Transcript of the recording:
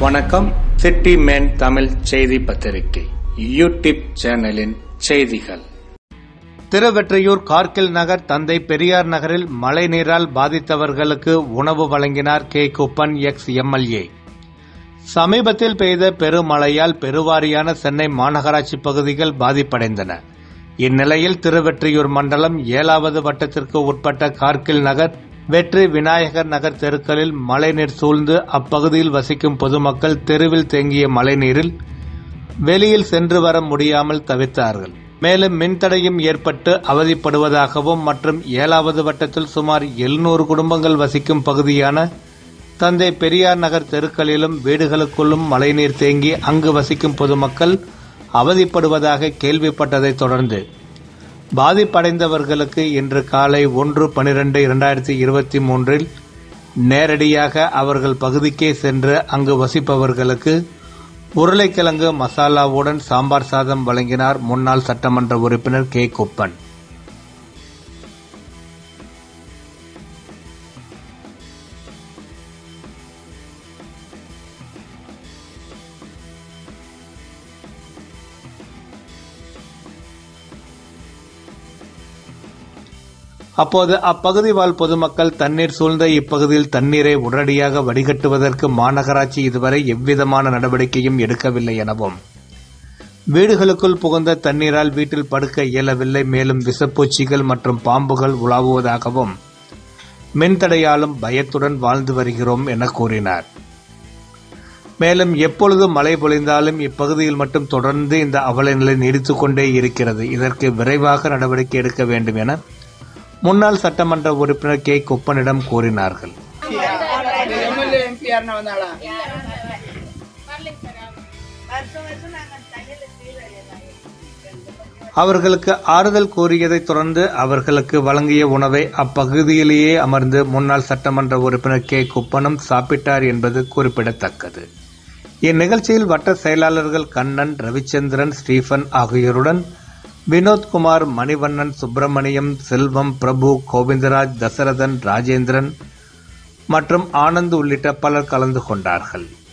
வணக்கம் city man Tamil செய்தி பத்திரிகை யூடியூப் சேனலின் செய்திகள் திருவெற்றியூர் கார்கில் நகர் தந்தை பெரியார் நகரில் மழை நீரால் பாதித்தவர்களுக்கு உணவு வழங்கினார் கே குப்பன் எக்ஸ் எம்எல்ஏ சமீபத்தில் பெய்த பெருமழையால் பெருவாரியான சென்னை மாநகராட்சி பகுதிகள் பாதிப்படைந்தன இந்நிலையில் திருவெற்றியூர் மண்டலம் ஏழாவது வட்டத்திற்கு உட்பட்ட கார்கில் நகர் வெற்றி விநாயகர் நகர் தெருக்களில் மழைநீர் சூழ்ந்து அப்பகுதியில் வசிக்கும் பொதுமக்கள் தெருவில் தேங்கிய மழைநீரில் வெளியில் சென்று வர முடியாமல் தவித்தார்கள் மேலும் மின்தடையும் ஏற்பட்டு அவதிப்படுவதாகவும் மற்றும் ஏழாவது வட்டத்தில் சுமார் எழுநூறு குடும்பங்கள் வசிக்கும் பகுதியான தந்தை பெரியார் நகர் தெருக்களிலும் வீடுகளுக்குள்ளும் மழைநீர் தேங்கி அங்கு வசிக்கும் பொதுமக்கள் அவதிப்படுவதாக கேள்விப்பட்டதைத் தொடர்ந்து பாதிப்படைந்தவர்களுக்கு இன்று காலை ஒன்று பனிரெண்டு இரண்டாயிரத்தி இருபத்தி மூன்றில் நேரடியாக அவர்கள் பகுதிக்கே சென்று அங்கு வசிப்பவர்களுக்கு உருளைக்கிழங்கு மசாலாவுடன் சாம்பார் சாதம் வழங்கினார் முன்னாள் சட்டமன்ற உறுப்பினர் கே குப்பன் அப்போது அப்பகுதி வாழ் பொதுமக்கள் தண்ணீர் சூழ்ந்த இப்பகுதியில் தண்ணீரை உடனடியாக வடிகட்டுவதற்கு மாநகராட்சி இதுவரை எவ்விதமான நடவடிக்கையும் எடுக்கவில்லை எனவும் வீடுகளுக்குள் புகுந்த தண்ணீரால் வீட்டில் படுக்க இயலவில்லை மேலும் விஷப்பூச்சிகள் மற்றும் பாம்புகள் உலாவுவதாகவும் மின்தடையாலும் பயத்துடன் வாழ்ந்து வருகிறோம் என கூறினார் மேலும் எப்பொழுது மழை பொழிந்தாலும் இப்பகுதியில் மட்டும் தொடர்ந்து இந்த அவலநிலை நீடித்துக் கொண்டே இருக்கிறது இதற்கு விரைவாக நடவடிக்கை எடுக்க வேண்டும் என முன்னாள் சட்டமன்ற உறுப்பினர் கே குப்பனிடம் கூறினார்கள் எம்எல்ஏ எம்பி யாருன்னா வந்தாளா அவர்களுக்கு ஆறுதல் கூறியதைத் தொடர்ந்து அவர்களுக்கு வழங்கிய உணவை அப்பகுதியிலேயே அமர்ந்து முன்னாள் சட்டமன்ற உறுப்பினர் கே குப்பனும் சாப்பிட்டார் என்பது குறிப்பிடத்தக்கது இந்நிகழ்ச்சியில் வட்ட செயலாளர்கள் கண்ணன் ரவிச்சந்திரன் ஸ்டீபன் ஆகியோருடன் வினோத்குமார் மணிவண்ணன் சுப்பிரமணியம் செல்வம் பிரபு கோவிந்தராஜ் தசரதன் ராஜேந்திரன் மற்றும் ஆனந்த் உள்ளிட்ட பலர் கலந்து கொண்டார்கள்